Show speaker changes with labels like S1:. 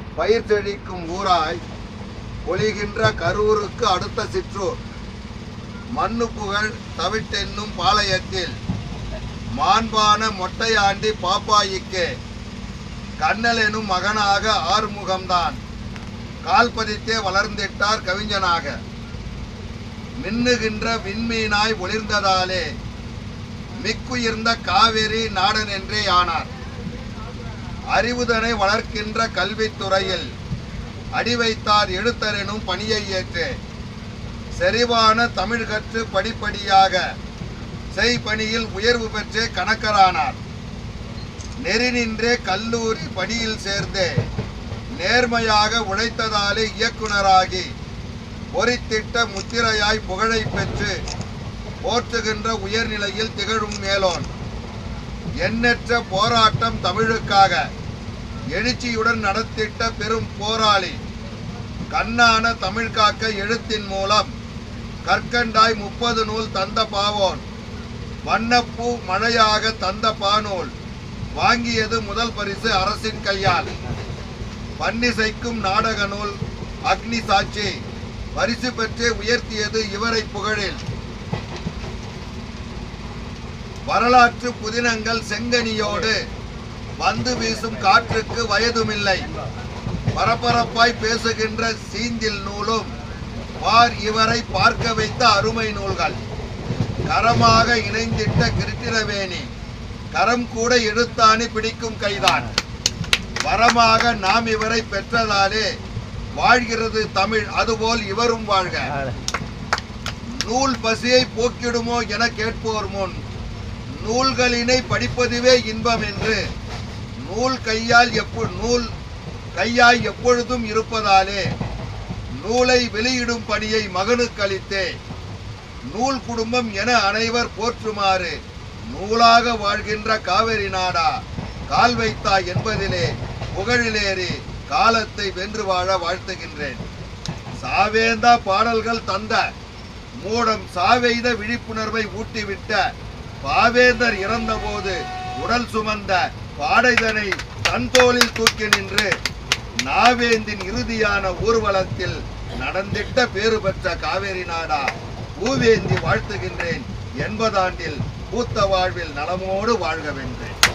S1: பயிர் செழிக்கும் ஊராய் பொழிகின்ற கரூருக்கு அடுத்த சிற்றூர் மண்ணு புகழ் தவிட்டென்னும் பாளையத்தில் மாண்பான மொட்டையாண்டி பாப்பாயிக்கு கண்ணல் எனும் மகனாக ஆறுமுகம்தான் கால் பதித்தே வளர்ந்திட்டார் கவிஞனாக மின்னுகின்ற விண்மீனாய் ஒளிர்ந்ததாலே மிக்குயிர்ந்த காவேரி நாடன் என்றே ஆனார் அறிவுதனை வளர்க்கின்ற கல்வித்துறையில் அடி வைத்தார் எழுத்தரெனும் பணியை ஏற்று செறிவான தமிழ் கற்று படிப்படியாக செய்பணியில் உயர்வு பெற்றே கணக்கரானார் நெறி நின்றே கல்லூரி பணியில் சேர்ந்து நேர்மையாக உழைத்ததாலே இயக்குனராகி பொறித்திட்ட முத்திரையாய் புகழை பெற்று போற்றுகின்ற உயர்நிலையில் திகழும் மேலோன் எண்ணற்ற போராட்டம் தமிழுக்காக எழுச்சியுடன் நடத்திட்ட பெரும் போராளி கண்ணான தமிழ் காக்க எழுத்தின் மூலம் கற்கண்டாய் முப்பது நூல் தந்த பாவோன் வண்ணப்பூ மழையாக தந்த பாநூல் வாங்கியது முதல் பரிசு அரசின் கையால் பன்னிசைக்கும் நாடக நூல் அக்னி சாட்சி பரிசு பெற்றே உயர்த்தியது இவரை புகழில் வரலாற்று புதினங்கள் செங்கனியோடு வந்து வீசும் காற்றுக்கு வயதுமில்லை பரபரப்பாய் பேசுகின்ற சீந்தில் நூலும் பார் இவரை பார்க்க வைத்த அருமை நூல்கள் கரமாக இணைந்திட்ட கிருட்டிரவேணி கரம் கூட எடுத்தாணி பிடிக்கும் கைதான் வரமாக நாம் இவரை பெற்றதாலே வாழ்கிறது தமிழ் அதுபோல் இவரும் வாழ்க நூல் பசியை போக்கிடுமோ என கேட்போர் முன் நூல்களினை படிப்பதுவே இன்பம் என்று நூல் கையால் எப்போ நூல் கையாய் எப்பொழுதும் இருப்பதாலே நூலை வெளியிடும் பணியை மகனுக்கு அளித்தே நூல் குடும்பம் என அனைவர் போற்றுமாறு நூலாக வாழ்கின்ற காவிரி நாடா கால் வைத்தாய் என்பதிலே புகழிலேறி காலத்தை வென்று வாழ வாழ்த்துகின்றேன் சாவேந்தா பாடல்கள் தந்த மூடம் சாவெய்த விழிப்புணர்வை ஊட்டிவிட்ட பாவேந்தர் இறந்தபோது உடல் சுமந்த பாடைதனை தன் தோளில் தூக்கி நின்று நாவேந்தின் இறுதியான ஊர்வலத்தில் நடந்திட்ட பேறு பெற்ற காவேரி நாடா பூவேந்தி வாழ்த்துகின்றேன் எண்பதாண்டில் பூத்த வாழ்வில் நலமோடு வாழ்க வென்றேன்